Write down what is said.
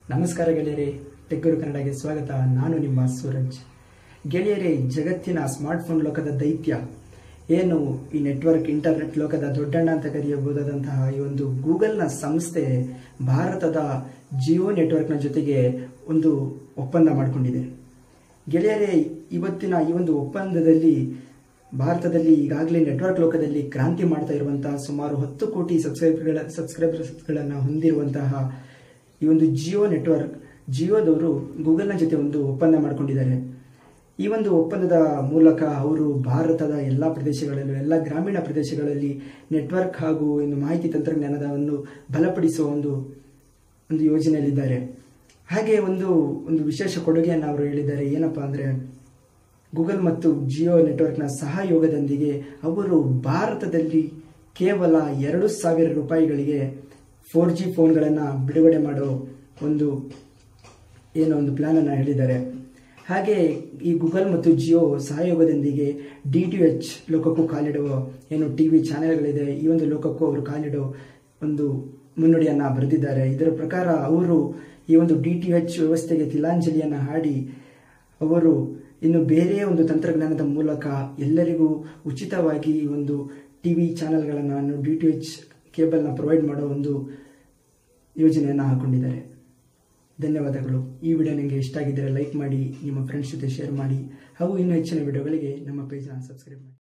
ನಮಸ್ಕಾರ ಗೆಳೆಯರೇ ಟೆಗ್ಗುರು ಕನ್ನಡಗೆ ಸ್ವಾಗತ ನಾನು ನಿಮ್ಮ ಸೂರಜ್ ಗೆಳೆಯರೇ ಜಗತ್ತಿನ ಸ್ಮಾರ್ಟ್ಫೋನ್ ಲೋಕದ ದೈತ್ಯ ಏನು ಈ ನೆಟ್ವರ್ಕ್ ಇಂಟರ್ನೆಟ್ ಲೋಕದ ದೊಡ್ಡಣ್ಣ ಅಂತ ಕರೆಯಬಹುದಾದಂತಹ ಈ ಒಂದು ಗೂಗಲ್ನ ಸಂಸ್ಥೆ ಭಾರತದ ಜಿಯೋ ನೆಟ್ವರ್ಕ್ನ ಜೊತೆಗೆ ಒಂದು ಒಪ್ಪಂದ ಮಾಡಿಕೊಂಡಿದೆ ಗೆಳೆಯರೇ ಇವತ್ತಿನ ಈ ಒಂದು ಒಪ್ಪಂದದಲ್ಲಿ ಭಾರತದಲ್ಲಿ ಈಗಾಗಲೇ ನೆಟ್ವರ್ಕ್ ಲೋಕದಲ್ಲಿ ಕ್ರಾಂತಿ ಮಾಡ್ತಾ ಇರುವಂತಹ ಸುಮಾರು ಹತ್ತು ಕೋಟಿ ಸಬ್ಸ್ಕ್ರೈಬರ್ಗಳ ಸಬ್ಸ್ಕ್ರೈಬರ್ಸ್ಗಳನ್ನು ಹೊಂದಿರುವಂತಹ ಈ ಒಂದು ಜಿಯೋ ನೆಟ್ವರ್ಕ್ ಜಿಯೋದವರು ಗೂಗಲ್ನ ಜೊತೆ ಒಂದು ಒಪ್ಪಂದ ಮಾಡಿಕೊಂಡಿದ್ದಾರೆ ಈ ಒಂದು ಒಪ್ಪಂದದ ಮೂಲಕ ಅವರು ಭಾರತದ ಎಲ್ಲ ಪ್ರದೇಶಗಳಲ್ಲೂ ಎಲ್ಲ ಗ್ರಾಮೀಣ ಪ್ರದೇಶಗಳಲ್ಲಿ ನೆಟ್ವರ್ಕ್ ಹಾಗೂ ಇನ್ನು ಮಾಹಿತಿ ತಂತ್ರಜ್ಞಾನವನ್ನು ಬಲಪಡಿಸುವ ಒಂದು ಒಂದು ಯೋಜನೆಯಲ್ಲಿದ್ದಾರೆ ಹಾಗೆ ಒಂದು ಒಂದು ವಿಶೇಷ ಕೊಡುಗೆಯನ್ನು ಅವರು ಹೇಳಿದ್ದಾರೆ ಏನಪ್ಪಾ ಅಂದರೆ ಗೂಗಲ್ ಮತ್ತು ಜಿಯೋ ನೆಟ್ವರ್ಕ್ನ ಸಹಯೋಗದೊಂದಿಗೆ ಅವರು ಭಾರತದಲ್ಲಿ ಕೇವಲ ಎರಡು ಸಾವಿರ ರೂಪಾಯಿಗಳಿಗೆ ಫೋರ್ ಜಿ ಫೋನ್ಗಳನ್ನು ಬಿಡುಗಡೆ ಮಾಡೋ ಒಂದು ಏನೋ ಒಂದು ಪ್ಲಾನನ್ನು ಹೇಳಿದ್ದಾರೆ ಹಾಗೆ ಈ ಗೂಗಲ್ ಮತ್ತು ಜಿಯೋ ಸಹಯೋಗದೊಂದಿಗೆ ಡಿ ಟಿ ಎಚ್ ಲೋಕಕ್ಕೂ ಕಾಲಿಡುವ ಏನು ಟಿ ವಿ ಚಾನೆಲ್ಗಳಿದೆ ಈ ಒಂದು ಲೋಕಕ್ಕೂ ಅವರು ಕಾಲಿಡೋ ಒಂದು ಮುನ್ನುಡಿಯನ್ನು ಬರೆದಿದ್ದಾರೆ ಇದರ ಪ್ರಕಾರ ಅವರು ಈ ಒಂದು ಡಿ ಟಿ ಎಚ್ ವ್ಯವಸ್ಥೆಗೆ ತಿಲಾಂಜಲಿಯನ್ನು ಹಾಡಿ ಅವರು ಇನ್ನು ಬೇರೆ ಒಂದು ತಂತ್ರಜ್ಞಾನದ ಮೂಲಕ ಎಲ್ಲರಿಗೂ ಉಚಿತವಾಗಿ ಈ ಒಂದು ಟಿ ವಿ ಚಾನೆಲ್ಗಳನ್ನು ಡಿ ಟಿ ಎಚ್ ಕೇಬಲ್ನ ಪ್ರೊವೈಡ್ ಮಾಡೋ ಒಂದು ಯೋಜನೆಯನ್ನು ಹಾಕೊಂಡಿದ್ದಾರೆ ಧನ್ಯವಾದಗಳು ಈ ವಿಡಿಯೋ ನಿಮಗೆ ಇಷ್ಟ ಆಗಿದ್ದರೆ ಲೈಕ್ ಮಾಡಿ ನಿಮ್ಮ ಫ್ರೆಂಡ್ಸ್ ಜೊತೆ ಶೇರ್ ಮಾಡಿ ಹಾಗೂ ಇನ್ನೂ ಹೆಚ್ಚಿನ ವಿಡಿಯೋಗಳಿಗೆ ನಮ್ಮ ಪೇಜ್ನ ಸಬ್ಸ್ಕ್ರೈಬ್ ಮಾಡಿ